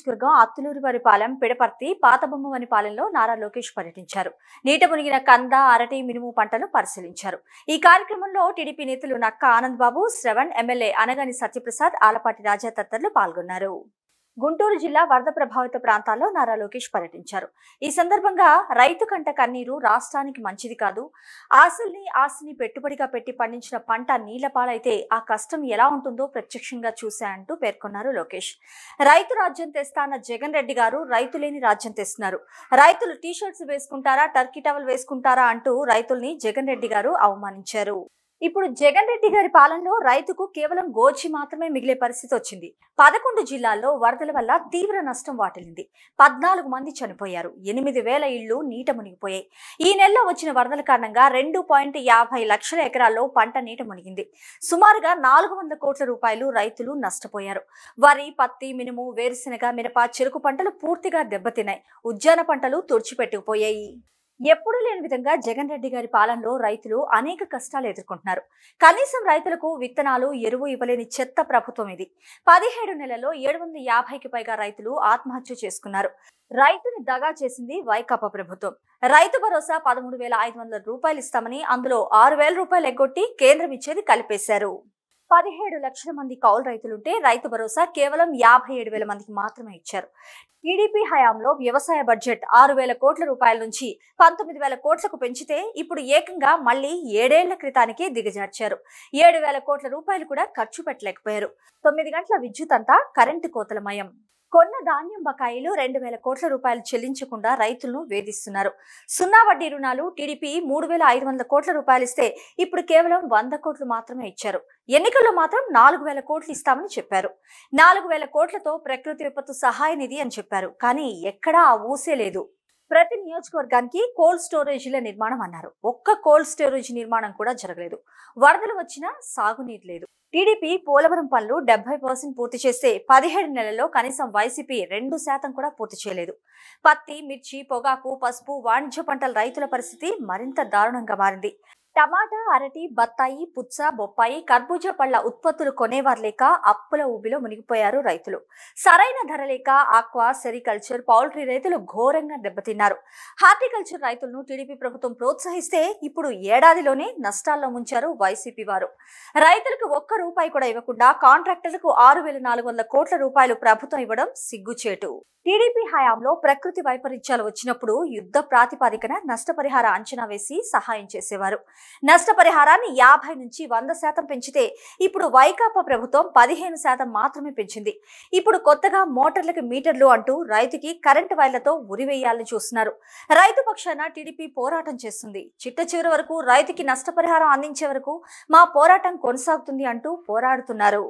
నియోజకవర్గం అత్తులూరివారిపాలెం పిడపర్తి పాతబొమ్మవనిపాలెంలో నారా లోకేష్ పర్యటించారు నీట మునిగిన కంద అరటి మినుము పంటలు పరిశీలించారు ఈ కార్యక్రమంలో టీడీపీ నేతలు నక్క ఆనంద్ బాబు శ్రవణ్ ఎమ్మెల్యే అనగాని సత్యప్రసాద్ ఆలపాటి రాజా తదితరులు పాల్గొన్నారు గుంటూరు జిల్లా వరద ప్రభావిత ప్రాంతాల్లో నారా లోకేష్ పర్యటించారు ఈ సందర్భంగా రైతు కంట కన్నీరు రాష్ట్రానికి మంచిది కాదు ఆశల్ని ఆశని పెట్టుబడిగా పెట్టి పండించిన పంట నీళ్ల పాలైతే ఆ కష్టం ఎలా ఉంటుందో ప్రత్యక్షంగా చూశా అంటూ పేర్కొన్నారు లోకేష్ రైతు రాజ్యం తెస్తా అన్న జగన్ రెడ్డి గారు రైతు లేని రాజ్యం తెస్తున్నారు రైతులు టీ షర్ట్స్ వేసుకుంటారా టర్కీ టవల్ వేసుకుంటారా అంటూ రైతుల్ని జగన్ రెడ్డి గారు అవమానించారు ఇప్పుడు జగన్ రెడ్డి గారి పాలనలో రైతుకు కేవలం గోచి మాత్రమే మిగిలే పరిస్థితి వచ్చింది పదకొండు జిల్లాల్లో వరదల వల్ల తీవ్ర నష్టం వాటిల్లింది పద్నాలుగు మంది చనిపోయారు ఎనిమిది వేల ఇళ్లు నీట మునిగిపోయాయి ఈ నెలలో వచ్చిన వరదల కారణంగా రెండు పాయింట్ యాభై లక్షల ఎకరాల్లో పంట నీట మునిగింది సుమారుగా నాలుగు వందల కోట్ల రూపాయలు రైతులు నష్టపోయారు వరి పత్తి మినుము వేరుశెనగ మిరప చెరుకు పంటలు పూర్తిగా దెబ్బతిన్నాయి ఉద్యాన పంటలు తుడిచిపెట్టుకుపోయాయి ఎప్పుడూ లేని విధంగా జగన్ రెడ్డి గారి పాలనలో రైతులు అనేక కష్టాలు ఎదుర్కొంటున్నారు కనీసం రైతులకు విత్తనాలు ఎరువు ఇవ్వలేని చెత్త ప్రభుత్వం ఇది పదిహేడు నెలల్లో ఏడు వందల యాభైకి పైగా రైతులు ఆత్మహత్య చేసుకున్నారు రైతుని దగా చేసింది వైకాపా ప్రభుత్వం రైతు భరోసా పదమూడు వేల ఐదు వందల రూపాయలు ఇస్తామని అందులో ఆరు వేల రూపాయలు ఎగ్గొట్టి కేంద్రం ఇచ్చేది కలిపేశారు పదిహేడు లక్షల మంది కౌలు రైతులుంటే రైతు భరోసా కేవలం యాభై ఏడు వేల మందికి మాత్రమే ఇచ్చారు టీడీపీ హయాంలో వ్యవసాయ బడ్జెట్ ఆరు వేల కోట్ల రూపాయల నుంచి పంతొమ్మిది వేల కోట్లకు పెంచితే ఇప్పుడు ఏకంగా మళ్ళీ ఏడేళ్ల క్రితానికి దిగజార్చారు ఏడు వేల కోట్ల రూపాయలు కూడా ఖర్చు పెట్టలేకపోయారు తొమ్మిది గంటల విద్యుత్ అంతా కరెంటు కోతలమయం కొన్న ధాన్యం బకాయిలు రెండు వేల కోట్ల రూపాయలు చెల్లించకుండా రైతులను వేధిస్తున్నారు సున్నా వడ్డీ రుణాలు టీడీపీ మూడు వేల ఐదు వందల కోట్ల రూపాయలు ఇస్తే ఇప్పుడు కేవలం వంద కోట్లు మాత్రమే ఇచ్చారు ఎన్నికల్లో మాత్రం నాలుగు వేల కోట్లు ఇస్తామని చెప్పారు నాలుగు వేల కోట్లతో ప్రకృతి విపత్తు సహాయ నిధి అని చెప్పారు కానీ ఎక్కడా ఆ ఊసే లేదు ప్రతి నియోజకవర్గానికి కోల్డ్ స్టోరేజీల నిర్మాణం అన్నారు ఒక్క కోల్డ్ స్టోరేజ్ నిర్మాణం కూడా జరగలేదు వరదలు వచ్చినా సాగునీరు లేదు టీడీపీ పోలవరం పనులు డెబ్బై పర్సెంట్ పూర్తి చేస్తే పదిహేడు నెలల్లో కనీసం వైసీపీ రెండు శాతం కూడా పూర్తి చేయలేదు పత్తి మిర్చి పొగాకు పసుపు వాణిజ్య పంటల రైతుల పరిస్థితి మరింత దారుణంగా మారింది టమాటా అరటి బత్తాయి పుచ్చ బొప్పాయి కర్బూజా పళ్ళ ఉత్పత్తులు కొనేవారు లేక అప్పుల ఊబిలో మునిగిపోయారు రైతులు సరైన ధర లేక ఆక్వా సెరికల్చర్ పౌల్ట్రీ రైతులు ఘోరంగా దెబ్బతిన్నారు హార్టికల్చర్ రైతులను టీడీపీ ప్రభుత్వం ప్రోత్సహిస్తే ఇప్పుడు ఏడాదిలోనే నష్టాల్లో ముంచారు వైసీపీ వారు రైతులకు ఒక్క రూపాయి కూడా ఇవ్వకుండా కాంట్రాక్టర్లకు ఆరు వేల నాలుగు వందల కోట్ల రూపాయలు ప్రభుత్వం ఇవ్వడం సిగ్గుచేటు టీడీపీ హయాంలో ప్రకృతి వైపరీత్యాలు వచ్చినప్పుడు యుద్ధ ప్రాతిపాదికన నష్టపరిహార అంచనా వేసి సహాయం చేసేవారు నష్టపరిహారాన్ని యాభై నుంచి వంద శాతం పెంచితే ఇప్పుడు వైకాపా ప్రభుత్వం పదిహేను శాతం మాత్రమే పెంచింది ఇప్పుడు కొత్తగా మోటార్లకు మీటర్లు అంటూ రైతుకి కరెంటు వైర్లతో ఉరివేయాలని చూస్తున్నారు రైతు పక్షాన టీడీపీ పోరాటం చేస్తుంది చిట్ట చివరి వరకు రైతుకి నష్టపరిహారం అందించే వరకు మా పోరాటం కొనసాగుతుంది అంటూ పోరాడుతున్నారు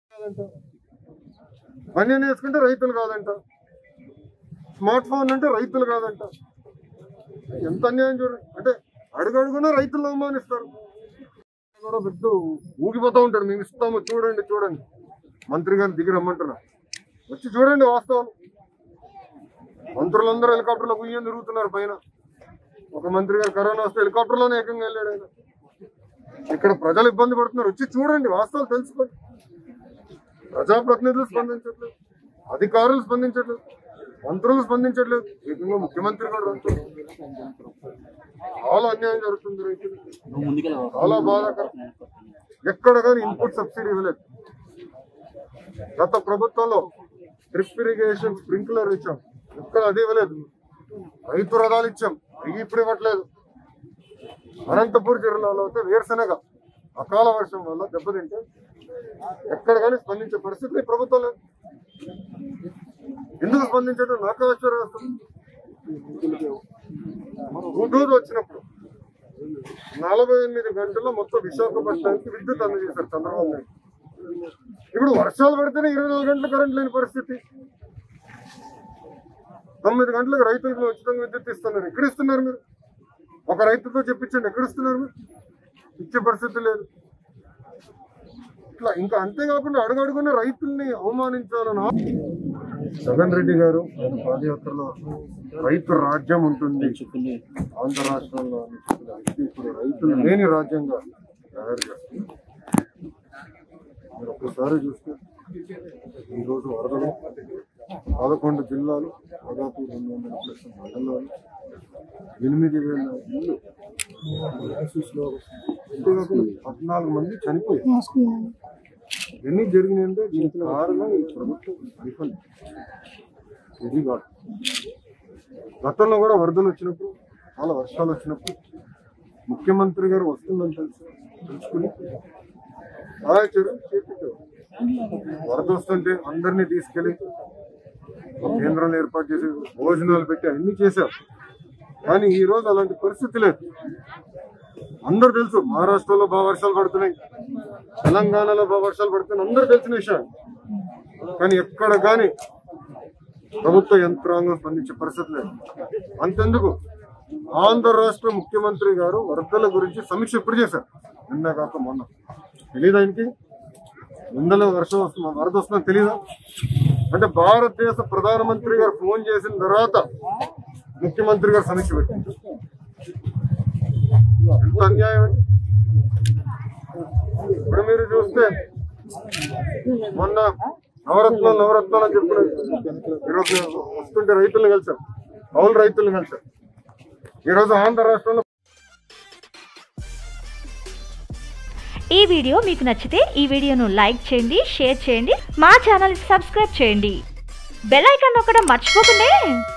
బనియన్ వేసుకుంటే రైతులు కాదంట స్మార్ట్ ఫోన్ అంటే రైతులు కాదంట ఎంత అన్యాయం చూడండి అంటే అడుగడుగునా రైతులను అవమానిస్తారు కూడా పెద్ద ఊగిపోతూ ఉంటాడు మేము ఇస్తాము చూడండి చూడండి మంత్రి గారిని దిగి రమ్మంటున్నా వచ్చి చూడండి వాస్తవం మంత్రులందరూ హెలికాప్టర్లో గుయ్యం తిరుగుతున్నారు పైన ఒక మంత్రి గారు కరోనా వస్తే హెలికాప్టర్లోనే ఏకంగా వెళ్ళాడు ఆయన ఇక్కడ ప్రజలు ఇబ్బంది పడుతున్నారు వచ్చి చూడండి వాస్తవాలు తెలుసుకోండి ప్రజాప్రతినిధులు స్పందించట్లేదు అధికారులు స్పందించట్లేదు మంత్రులు స్పందించట్లేదు ఏకంగా ముఖ్యమంత్రి కూడా రంగుతుంది చాలా అన్యాయం జరుగుతుంది రైతులు చాలా బాధాకరం ఎక్కడ కానీ ఇన్పుట్ సబ్సిడీ ఇవ్వలేదు గత ప్రభుత్వంలో డ్రిప్ ఇరిగేషన్ స్ప్రింక్లర్ ఇచ్చాం ఎక్కడ అది ఇవ్వలేదు రైతు రథాలు ఇచ్చాం అవి ఇప్పుడు ఇవ్వట్లేదు అనంతపూర్ జిల్లాలో అయితే వేరుశనగ అకాల వర్షం వల్ల దెబ్బతింటే ఎక్కడ కానీ స్పందించే పరిస్థితి ఈ ప్రభుత్వం లేదు ఎందుకు స్పందించడం నాకు ఆశ్చర్యం వస్తుంది గుంటూరు వచ్చినప్పుడు నలభై ఎనిమిది గంటల్లో మొత్తం విశాఖపట్నానికి విద్యుత్ అందజేశారు చంద్రబాబు నాయుడు ఇప్పుడు వర్షాలు పడితేనే ఇరవై నాలుగు గంటలు కరెంట్ లేని పరిస్థితి తొమ్మిది గంటలకు రైతులకు ఉచితంగా విద్యుత్ ఇస్తున్నారు ఎక్కడ ఇస్తున్నారు మీరు ఒక రైతుతో చెప్పించండి ఎక్కడ ఇస్తున్నారు మీరు ఇచ్చే పరిస్థితి లేదు ఇట్లా ఇంకా అంతేకాకుండా అడుగడుగున రైతుల్ని అవమానించాలని ఆ- జగన్ రెడ్డి గారు ఆయన పాదయాత్రలో రైతు రాజ్యం ఉంటుంది ఆంధ్ర రాష్ట్రంలో అని చెప్పిన వ్యక్తి ఇప్పుడు రైతులు లేని రాజ్యంగా తయారు చేస్తుంది మీరు ఒక్కసారి చూస్తే ఈరోజు వరదలు పదకొండు జిల్లాలు దాదాపు రెండు వందల ప్లస్ మండలాలు ఎనిమిది వేల ఇల్లు అంతేకాకుండా పద్నాలుగు మంది చనిపోయారు ఎన్ని జరిగినాయంటే దీనికి కారణం ఈ ప్రభుత్వం విఫలం ఇది కాదు గతంలో కూడా వరదలు వచ్చినప్పుడు చాలా వర్షాలు వచ్చినప్పుడు ముఖ్యమంత్రి గారు వస్తుందని తెలుసు తెలుసుకుని సహాయ చర్యలు చేపట్టారు వరద వస్తుంటే అందరినీ తీసుకెళ్లి ఒక కేంద్రంలో ఏర్పాటు చేసి భోజనాలు పెట్టి అన్ని చేశారు కానీ ఈ రోజు అలాంటి పరిస్థితి లేదు అందరు తెలుసు మహారాష్ట్రలో బాగా వర్షాలు పడుతున్నాయి తెలంగాణలో బాగా వర్షాలు పడుతున్నాయి అందరూ తెలిసిన విషయాలు కానీ ఎక్కడ కానీ ప్రభుత్వ యంత్రాంగం స్పందించే పరిస్థితి లేదు అంతెందుకు ఆంధ్ర రాష్ట్ర ముఖ్యమంత్రి గారు వరదల గురించి సమీక్ష ఎప్పుడు చేశారు నిన్న కాక మొన్న తెలియదు ఆయనకి ముందలో వర్షం వస్తుంది వరద వస్తుందని తెలీదా అంటే భారతదేశ ప్రధానమంత్రి గారు ఫోన్ చేసిన తర్వాత ముఖ్యమంత్రి గారు సమీక్ష పెట్టింది ఎంత అన్యాయం అండి ఇప్పుడు మీరు చూస్తే మొన్న నవరత్నాలు నవరత్నాలు అని చెప్పిన ఈరోజు వస్తుంటే రైతులను కలిసాం కౌలు రైతులను కలిసాం ఈరోజు ఆంధ్ర రాష్ట్రంలో ఈ వీడియో మీకు నచ్చితే ఈ వీడియోను లైక్ చేయండి షేర్ చేయండి మా ఛానల్ సబ్స్క్రైబ్ చేయండి బెల్ ఐకాన్ నొక్కడం మర్చిపోకండి